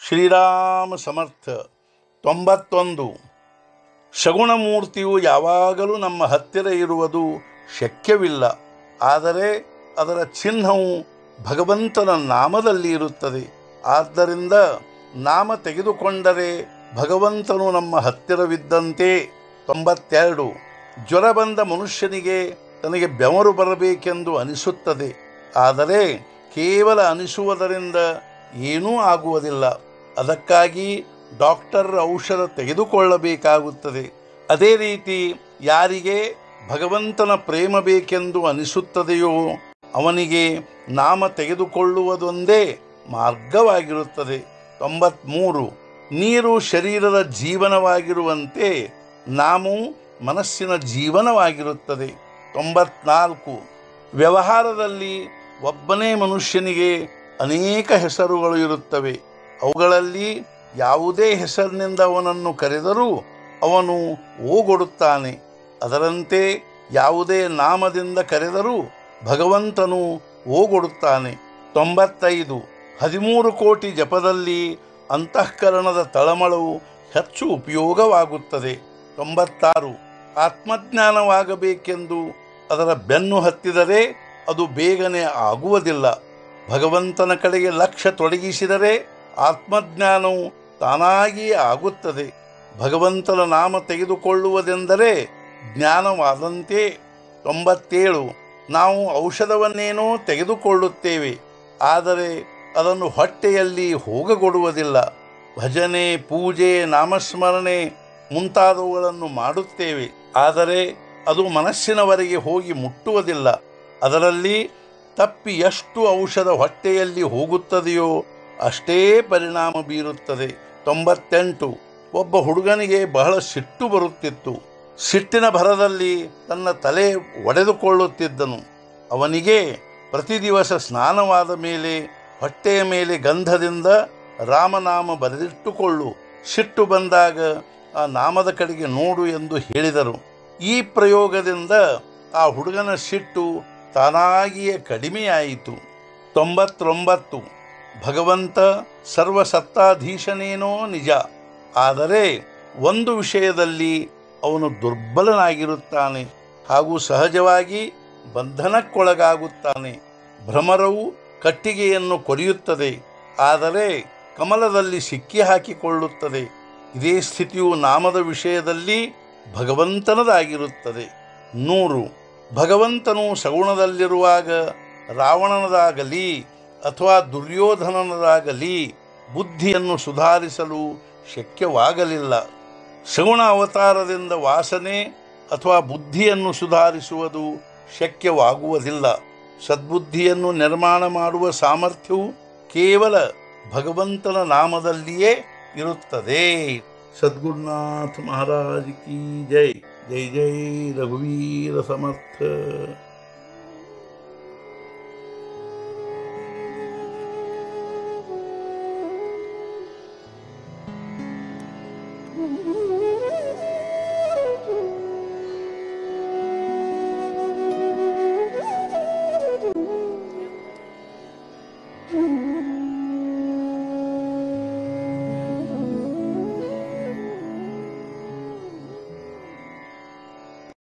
ಶ್ರೀರಾಮ ಸಮರ್ಥ ತೊಂಬತ್ತೊಂದು ಶಗುಣಮೂರ್ತಿಯು ಯಾವಾಗಲೂ ನಮ್ಮ ಹತ್ತಿರ ಇರುವುದು ಶಕ್ಯವಿಲ್ಲ ಆದರೆ ಅದರ ಚಿಹ್ನವು ಭಗವಂತನ ನಾಮದಲ್ಲಿ ಇರುತ್ತದೆ ಆದ್ದರಿಂದ ನಾಮ ತೆಗೆದುಕೊಂಡರೆ ಭಗವಂತನು ನಮ್ಮ ಹತ್ತಿರವಿದ್ದಂತೆ ತೊಂಬತ್ತೆರಡು ಜ್ವರ ಬಂದ ಮನುಷ್ಯನಿಗೆ ತನಗೆ ಬೆವರು ಬರಬೇಕೆಂದು ಅನಿಸುತ್ತದೆ ಆದರೆ ಕೇವಲ ಅನಿಸುವುದರಿಂದ ಏನೂ ಆಗುವುದಿಲ್ಲ ಅದಕ್ಕಾಗಿ ಡಾಕ್ಟರ್ ಔಷಧ ತೆಗೆದುಕೊಳ್ಳಬೇಕಾಗುತ್ತದೆ ಅದೇ ರೀತಿ ಯಾರಿಗೆ ಭಗವಂತನ ಪ್ರೇಮ ಬೇಕೆಂದು ಅನಿಸುತ್ತದೆಯೋ ಅವನಿಗೆ ನಾಮ ತೆಗೆದುಕೊಳ್ಳುವುದೊಂದೇ ಮಾರ್ಗವಾಗಿರುತ್ತದೆ ತೊಂಬತ್ಮೂರು ನೀರು ಶರೀರದ ಜೀವನವಾಗಿರುವಂತೆ ನಾಮು ಮನಸ್ಸಿನ ಜೀವನವಾಗಿರುತ್ತದೆ ತೊಂಬತ್ನಾಲ್ಕು ವ್ಯವಹಾರದಲ್ಲಿ ಒಬ್ಬನೇ ಮನುಷ್ಯನಿಗೆ ಅನೇಕ ಹೆಸರುಗಳು ಇರುತ್ತವೆ ಅವುಗಳಲ್ಲಿ ಯಾವುದೇ ಹೆಸರಿನಿಂದ ಅವನನ್ನು ಕರೆದರೂ ಅವನು ಓಗೊಡುತ್ತಾನೆ ಅದರಂತೆ ಯಾವುದೇ ನಾಮದಿಂದ ಕರೆದರೂ ಭಗವಂತನು ಓಗೊಡುತ್ತಾನೆ ತೊಂಬತ್ತೈದು ಹದಿಮೂರು ಕೋಟಿ ಜಪದಲ್ಲಿ ಅಂತಃಕರಣದ ತಳಮಳವು ಹೆಚ್ಚು ಉಪಯೋಗವಾಗುತ್ತದೆ ತೊಂಬತ್ತಾರು ಆತ್ಮಜ್ಞಾನವಾಗಬೇಕೆಂದು ಅದರ ಬೆನ್ನು ಹತ್ತಿದರೆ ಅದು ಬೇಗನೆ ಆಗುವುದಿಲ್ಲ ಭಗವಂತನ ಕಡೆಗೆ ಲಕ್ಷ್ಯ ತೊಡಗಿಸಿದರೆ ಆತ್ಮಜ್ಞಾನವು ತಾನಾಗಿಯೇ ಆಗುತ್ತದೆ ಭಗವಂತನ ನಾಮ ತೆಗೆದುಕೊಳ್ಳುವುದೆಂದರೆ ಜ್ಞಾನವಾದಂತೆ ತೊಂಬತ್ತೇಳು ನಾವು ಔಷಧವನ್ನೇನೋ ತೆಗೆದುಕೊಳ್ಳುತ್ತೇವೆ ಆದರೆ ಅದನ್ನು ಹೊಟ್ಟೆಯಲ್ಲಿ ಹೋಗಗೊಡುವುದಿಲ್ಲ ಭಜನೆ ಪೂಜೆ ನಾಮಸ್ಮರಣೆ ಮುಂತಾದವುಗಳನ್ನು ಮಾಡುತ್ತೇವೆ ಆದರೆ ಅದು ಮನಸ್ಸಿನವರೆಗೆ ಹೋಗಿ ಮುಟ್ಟುವುದಿಲ್ಲ ಅದರಲ್ಲಿ ತಪ್ಪಿ ಎಷ್ಟು ಔಷಧ ಹೊಟ್ಟೆಯಲ್ಲಿ ಹೋಗುತ್ತದೆಯೋ ಅಷ್ಟೇ ಪರಿಣಾಮ ಬೀರುತ್ತದೆ ತೊಂಬತ್ತೆಂಟು ಒಬ್ಬ ಹುಡುಗನಿಗೆ ಬಹಳ ಸಿಟ್ಟು ಬರುತ್ತಿತ್ತು ಸಿಟ್ಟಿನ ಭರದಲ್ಲಿ ತನ್ನ ತಲೆ ಒಡೆದುಕೊಳ್ಳುತ್ತಿದ್ದನು ಅವನಿಗೆ ಪ್ರತಿ ದಿವಸ ಸ್ನಾನವಾದ ಮೇಲೆ ಹೊಟ್ಟೆಯ ಮೇಲೆ ಗಂಧದಿಂದ ರಾಮನಾಮ ಬರೆದಿಟ್ಟುಕೊಳ್ಳು ಸಿಟ್ಟು ಬಂದಾಗ ಆ ನಾಮದ ಕಡೆಗೆ ನೋಡು ಎಂದು ಹೇಳಿದರು ಈ ಪ್ರಯೋಗದಿಂದ ಆ ಹುಡುಗನ ಸಿಟ್ಟು ತಾನಾಗಿಯೇ ಕಡಿಮೆಯಾಯಿತು ತೊಂಬತ್ತೊಂಬತ್ತು ಭಗವಂತ ಸರ್ವಸತ್ತಾಧೀಶನೇನೋ ನಿಜ ಆದರೆ ಒಂದು ವಿಷಯದಲ್ಲಿ ಅವನು ದುರ್ಬಲನಾಗಿರುತ್ತಾನೆ ಹಾಗೂ ಸಹಜವಾಗಿ ಬಂಧನಕ್ಕೊಳಗಾಗುತ್ತಾನೆ ಭ್ರಮರವು ಕಟ್ಟಿಗೆಯನ್ನು ಕೊರೆಯುತ್ತದೆ ಆದರೆ ಕಮಲದಲ್ಲಿ ಸಿಕ್ಕಿ ಹಾಕಿಕೊಳ್ಳುತ್ತದೆ ಇದೇ ಸ್ಥಿತಿಯು ನಾಮದ ವಿಷಯದಲ್ಲಿ ಭಗವಂತನದಾಗಿರುತ್ತದೆ ನೂರು ಭಗವಂತನು ಸಗುಣದಲ್ಲಿರುವಾಗ ರಾವಣನದಾಗಲಿ ಅಥವಾ ದುರ್ಯೋಧನನದಾಗಲಿ ಬುದ್ಧಿಯನ್ನು ಸುಧಾರಿಸಲು ಶಕ್ಯವಾಗಲಿಲ್ಲ ಸಗುಣ ಅವತಾರದಿಂದ ವಾಸನೆ ಅಥವಾ ಬುದ್ಧಿಯನ್ನು ಸುಧಾರಿಸುವುದು ಶಕ್ಯವಾಗುವುದಿಲ್ಲ ಸದ್ಬುದ್ಧಿಯನ್ನು ನಿರ್ಮಾಣ ಮಾಡುವ ಸಾಮರ್ಥ್ಯವು ಕೇವಲ ಭಗವಂತನ ನಾಮದಲ್ಲಿಯೇ ಇರುತ್ತದೆ ಸದ್ಗುರುನಾಥ ಮಹಾರಾಜ್ ಕಿ ಜೈ ಜೈ ಜೈ ರಘುವೀರ ಸಮರ್ಥ Mm-hmm.